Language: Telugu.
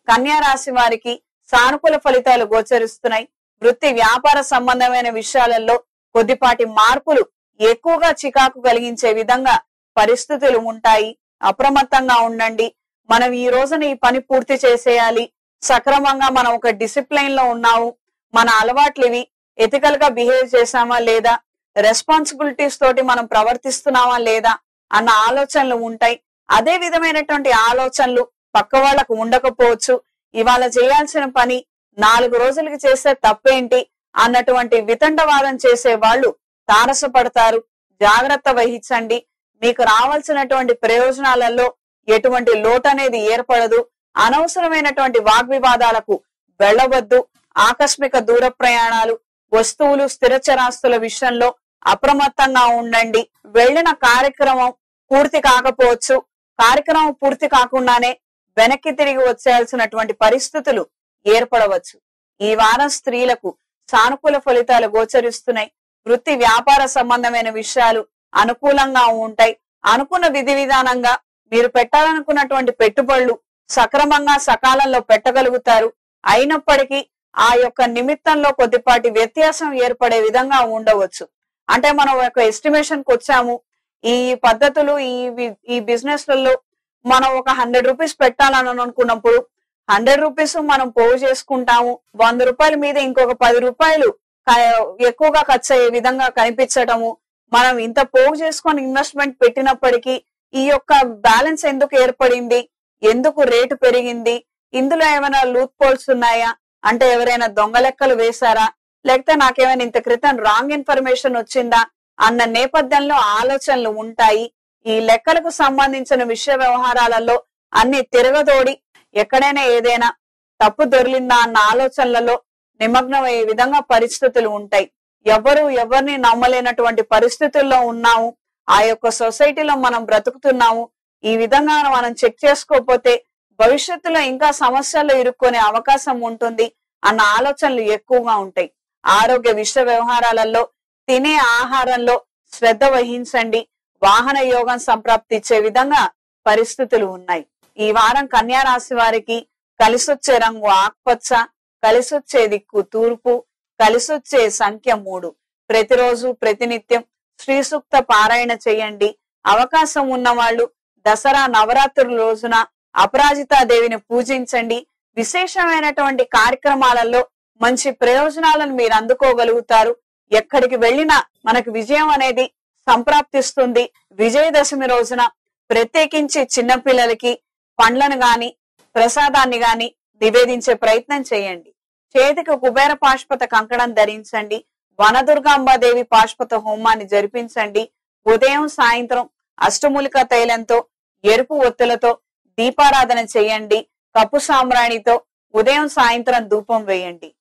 కన్యా రాశి వారికి సానుకూల ఫలితాలు గోచరిస్తున్నాయి వృత్తి వ్యాపార సంబంధమైన విషయాలలో కొద్దిపాటి మార్పులు ఎక్కువగా చికాకు కలిగించే విధంగా పరిస్థితులు ఉంటాయి అప్రమత్తంగా ఉండండి మనం ఈ రోజున ఈ పని పూర్తి చేసేయాలి సక్రమంగా మనం ఒక డిసిప్లైన్ లో ఉన్నాము మన అలవాట్లు ఇవి ఎథికల్ గా బిహేవ్ చేశామా లేదా రెస్పాన్సిబిలిటీస్ తోటి మనం ప్రవర్తిస్తున్నామా లేదా అన్న ఆలోచనలు ఉంటాయి అదే విధమైనటువంటి ఆలోచనలు పక్క వాళ్ళకు ఉండకపోవచ్చు ఇవాళ చేయాల్సిన పని నాలుగు రోజులకి చేస్తే తప్పేంటి అన్నటువంటి వితండవాదం చేసే వాళ్ళు తారసపడతారు జాగ్రత్త వహించండి మీకు రావాల్సినటువంటి ప్రయోజనాలలో ఎటువంటి లోటు అనేది ఏర్పడదు అనవసరమైనటువంటి వాగ్వివాదాలకు వెళ్ళవద్దు ఆకస్మిక దూర ప్రయాణాలు వస్తువులు స్థిరచరాస్తుల విషయంలో అప్రమత్తంగా ఉండండి వెళ్ళిన కార్యక్రమం పూర్తి కాకపోవచ్చు కార్యక్రమం పూర్తి కాకుండానే వెనక్కి తిరిగి వచ్చేయాల్సినటువంటి పరిస్థితులు ఏర్పడవచ్చు ఈ వారం స్త్రీలకు సానుకూల ఫలితాలు గోచరిస్తున్నాయి వృత్తి వ్యాపార సంబంధమైన విషయాలు అనుకూలంగా ఉంటాయి అనుకున్న విధి విధానంగా మీరు పెట్టాలనుకున్నటువంటి పెట్టుబడులు సక్రమంగా సకాలంలో పెట్టగలుగుతారు అయినప్పటికీ ఆ యొక్క నిమిత్తంలో కొద్దిపాటి వ్యత్యాసం ఏర్పడే విధంగా ఉండవచ్చు అంటే మనం ఒక ఎస్టిమేషన్ కి వచ్చాము ఈ పద్ధతులు ఈ వి- ఈ బిజినెస్ లలో మనం ఒక హండ్రెడ్ రూపీస్ పెట్టాలని అనుకున్నప్పుడు హండ్రెడ్ రూపీస్ మనం పోగు చేసుకుంటాము వంద రూపాయల మీద ఇంకొక పది రూపాయలు క- ఎక్కువగా ఖర్చు అయ్యే విధంగా కనిపించటము మనం ఇంత పోగు చేసుకొని ఇన్వెస్ట్మెంట్ పెట్టినప్పటికీ ఈ యొక్క బ్యాలెన్స్ ఎందుకు ఏర్పడింది ఎందుకు రేటు పెరిగింది ఇందులో ఏమైనా లూత్ పోల్స్ ఉన్నాయా అంటే ఎవరైనా దొంగ లెక్కలు వేశారా లేకపోతే నాకేమైనా ఇంత క్రితం రాంగ్ ఇన్ఫర్మేషన్ వచ్చిందా అన్న నేపథ్యంలో ఆలోచనలు ఉంటాయి ఈ లెక్కలకు సంబంధించిన విషయ వ్యవహారాలలో అన్ని తిరగదోడి ఎక్కడైనా ఏదైనా తప్పు దొరికిందా అన్న ఆలోచనలలో నిమగ్నమయ్యే విధంగా పరిస్థితులు ఉంటాయి ఎవరు ఎవరిని నమ్మలేనటువంటి పరిస్థితుల్లో ఉన్నాము ఆ యొక్క సొసైటీలో మనం బ్రతుకుతున్నాము ఈ విధంగా మనం చెక్ చేసుకోకపోతే భవిష్యత్తులో ఇంకా సమస్యల్లో ఇరుక్కునే అవకాశం ఉంటుంది అన్న ఆలోచనలు ఎక్కువగా ఉంటాయి ఆరోగ్య విషయ వ్యవహారాలలో తినే ఆహారంలో శ్రద్ధ వహించండి వాహన యోగం సంప్రాప్తిచ్చే విధంగా పరిస్థితులు ఉన్నాయి ఈ వారం కన్యా రాశి వారికి కలిసొచ్చే రంగు ఆకుపచ్చ కలిసొచ్చే దిక్కు తూర్పు కలిసొచ్చే సంఖ్య మూడు ప్రతిరోజు ప్రతినిత్యం శ్రీ సూక్త పారాయణ చేయండి అవకాశం ఉన్న వాళ్ళు దసరా నవరాత్రుల రోజున అపరాజితాదేవిని పూజించండి విశేషమైనటువంటి కార్యక్రమాలలో మంచి ప్రయోజనాలను మీరు అందుకోగలుగుతారు ఎక్కడికి వెళ్ళినా మనకు విజయం అనేది సంప్రాప్తిస్తుంది విజయదశమి రోజున ప్రత్యేకించి చిన్నపిల్లలకి పండ్లను గాని ప్రసాదాన్ని గాని నివేదించే ప్రయత్నం చేయండి చేతికి కుబేర పాష్పత కంకణం ధరించండి వనదుర్గాంబాదేవి పాష్పత హోమాన్ని జరిపించండి ఉదయం సాయంత్రం అష్టమూలిక తైలంతో ఎరుపు ఒత్తులతో దీపారాధన చేయండి కప్పు సామ్రాణితో ఉదయం సాయంత్రం ధూపం వేయండి